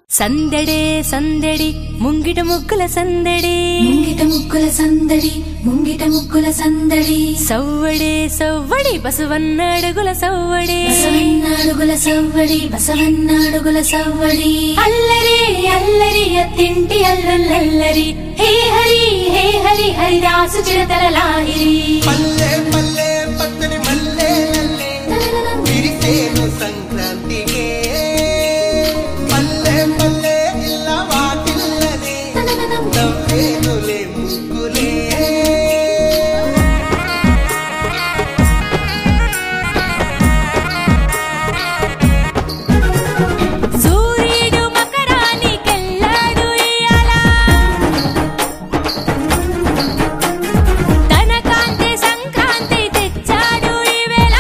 సందడే సందడి ముంగిట ముగ్గుల సందడి ముంగిట ముగ్గుల సందడి ముంగిట ముగ్గుల సందడి సవ్వడే సవ్వడి బసవన్న అడుగుల సవ్వడే బసవన్నాడుగుల సవ్వడి బసవన్నాడుగుల సవ్వడి అల్లరి అల్లరి అత్తింటి అల్లల్లరి హే హరి హే హరి హరిదాసు చిరతల లాహిరి పల్లె పల్లె పచ్చని మల్లె విరిసేను సంక్రాంతికే పల్లె పల్లె ఇల్ల వాటిల్లనే నవ్వేనులే ముగ్గులే సూర్యుడు మకరానికెళ్ళాడు ఇయ్యాల తన కాంతి సంక్రాంతి తెచ్చాడు ఈవేళ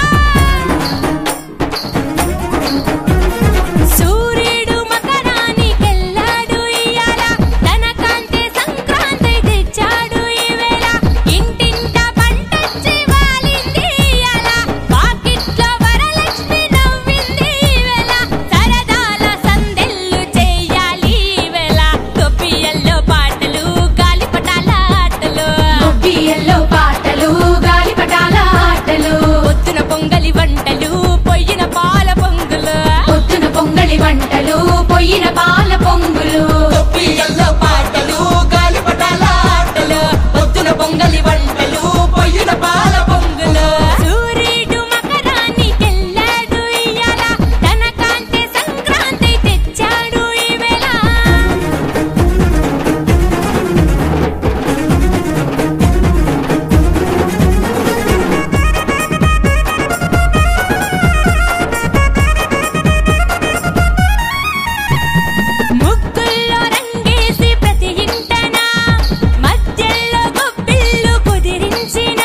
సూర్యుడు మకరానికెళ్ళాడు ఇయ్యాల తన కాంతి సంక్రాంతి తెచ్చాడు ఈవేళ ఇంటింట పంటొచ్చి వాలింది ఇయ్యాల పాకిట్లో వరలక్ష్మి నవ్వింది ఈవేళ సరదాల సందెల్లు చేయాలి ఈవేళ తొప్పియల్లో పాటలు గాలిపటాల ఆటలు బియ్యంలో పాటలు గాలిపటాల ఆటలు పొద్దున పొంగలి వంటలు పొయ్యిన పాల పొంగులు పొద్దున పొంగలి వంటలు పొయ్యిన పాల పొంగులు తొప్పియల్లో పాటలు గాలిపటాల ఆటలు పొద్దున పొంగలి వంటలు పొయ్యిన పాల పొంగులు సూర్యుడు మకరానికెళ్ళాడు ఇయ్యాల తన కాంతి సంక్రాంతి తెచ్చాడు ఈవేళ ముగ్గుల్లో రంగేసి ప్రతి ఇంటన మధ్యలో గొబ్బిళ్ళు కుదిరించిన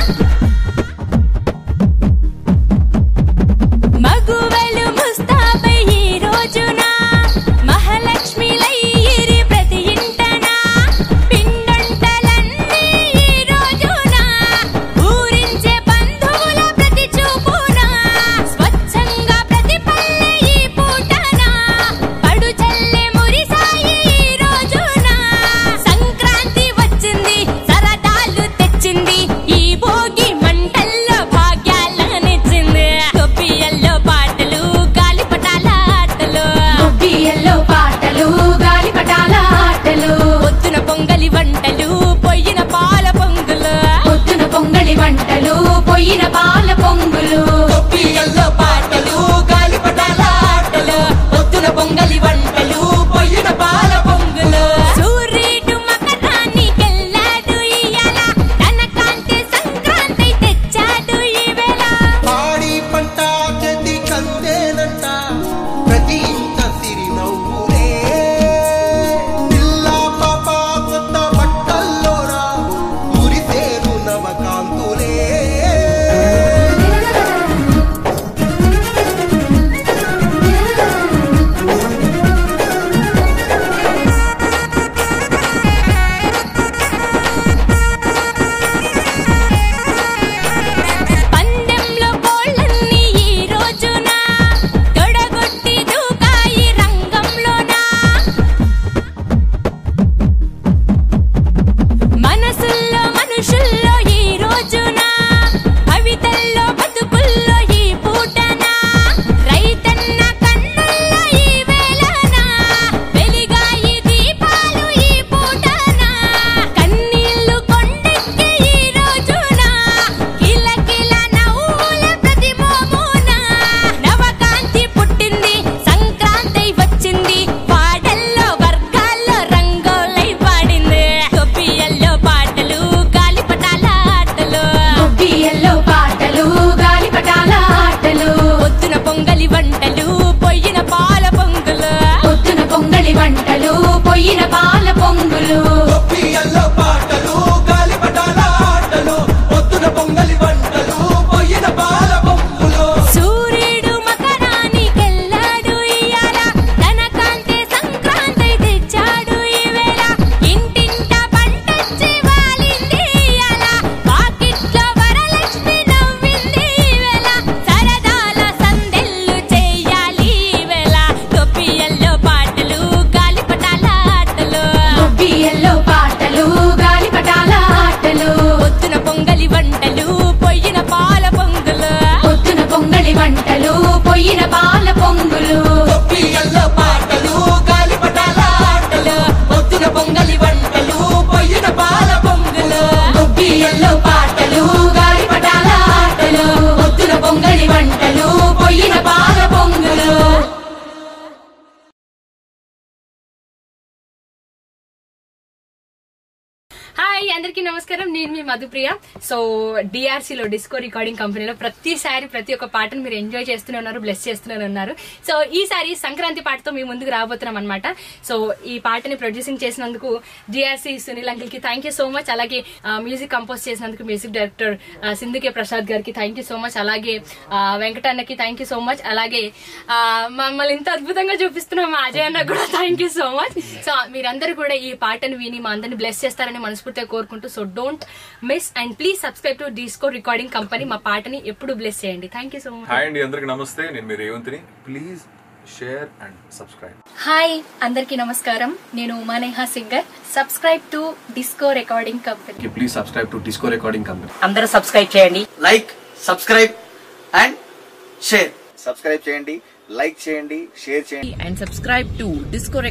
మగువలు ముస్తాబై ఈ రోజున మహాలక్ష్మిలయ్యిరి ప్రతి ఇంటన పిండంటలన్నీ ఈ రోజున ఊరించే బంధువుల ప్రతి చూపున స్వచ్ఛంగా ప్రతి పల్లె ఈ పూటన పడు చల్లే మురిసాయి ఈ రోజున సంక్రాంతి వచ్చింది సరదాలు తెచ్చింది ఈ భోగి మంటల్లో భాగ్యాలనిచ్చింది గొప్పియల్లో పాటలు గాలిపటాల ఆటలు బియ్యంలో పాటలు గాలిపటాల ఆటలు పొద్దున పొంగలి వంటలు పొయ్యిన పాల పొంగులు పొద్దున పొంగలి వంటలు పొయ్యిన పాల పొంగులు తొప్పియల్లో పాటలు గాలిపటాల ఆటలు పొద్దున పొంగలి వంటలు పొయ్యిన పాల పొంగులు సూర్యుడు మకరానికెళ్ళాడు ఇయ్యాల తన కాంతి సంక్రాంతి తెచ్చాడు ఈవేళ పాడి పంట చెది కందేనంట ప్రతి ఇంట సిరి నవ్వులే పిల్ల పాప కొత్త బట్టల్లోరా మురిసేరు నవకాంతులే పందెంలో కోళ్ళన్నీ ఈ రోజున తొడగొట్టి దూకాయి రంగంలోన మనసుల్లో మనుషుల్లో ఈ రోజున భవితల్లో బతుకుల్లో ఈ పూటన రైతన్న కన్నుల్లో ఈ వేళన వెలిగాయి దీపాలు ఈ పూటన కన్నీళ్లు కొండెక్కి ఈ రోజున కిలకిల నవ్వుల ప్రతిమోమున నవకాంతి పుట్టింది సంక్రాంతి వచ్చింది పాటల్లో వర్గాల్లో రంగోలై పాడింది గొప్పియల్లో పాటలు గాలిపటాల ఆటలు బియ్యంలో పాటలు గాలిపటాల ఆటలు పొద్దున పొంగలి వంటలు పొయ్యిన పాల పొంగులు పొద్దున పొంగలి వంటలు పొయ్యిన పాల పొంగులు గొప్పియల్లో పాటలు గాలిపటాల ఆటలు పొద్దున పొంగలి వంటలు పొయ్యిన పాల పొంగులు సూర్యుడు మకరానికెళ్ళాడు ఇయ్యాల తన కాంతి సంక్రాంతి తెచ్చాడు ఈవేళ ఇంటింట పంటొచ్చి వాలింది ఇయ్యాల పాకిట్లో వరలక్ష్మి నవ్వింది ఈవేళ సరదాల సందెల్లు చేయాలి ఈవేళ గొప్పియల్లో పాటలు అందరికీ నమస్కారం నేను మీ మధుప్రియ సో DRC లో డిస్కో రికార్డింగ్ కంపెనీలో ప్రతిసారి ప్రతి ఒక్క పాటను మీరు ఎంజాయ్ చేస్తూనే ఉన్నారు బ్లెస్ చేస్తూనే ఉన్నారు సో ఈసారి సంక్రాంతి పాటతో మీ ముందుకు రాబోతున్నాం అనమాట సో ఈ పాటని ప్రొడ్యూసింగ్ చేసినందుకు డిఆర్సి సునీల్ అంకిల్ కి థ్యాంక్ యూ సో మచ్ అలాగే మ్యూజిక్ కంపోజ్ చేసినందుకు మ్యూజిక్ డైరెక్టర్ సింధుకే ప్రసాద్ గారికి థ్యాంక్ యూ సో మచ్ అలాగే ఆ, వెంకటన్నకి థ్యాంక్ యూ సో మచ్ అలాగే ఆ, మమ్మల్ని ఇంత అద్భుతంగా చూపిస్తున్న మా అజయ్ అన్న కూడా thank you so much so మీరందరూ కూడా ఈ పాటను విని మా అందరిని బ్లెస్ చేస్తారని మనస్ఫూర్తిగా కోరుకుంటూ so don't miss and please subscribe to disco recording company మా పాటని ఎప్పుడు బ్లెస్ చేయండి thank you so much hi అండి అందరికి నమస్తే నేను మీ రేవంత్ని please share and subscribe hi అందరికీ నమస్కారం నేను Umaneha singer subscribe to disco recording company please subscribe to disco recording company అందరూ సబ్స్క్రైబ్ చేయండి like subscribe and share subscribe చేయండి లైక్ చేయండి షేర్ చేయండి and subscribe to Disco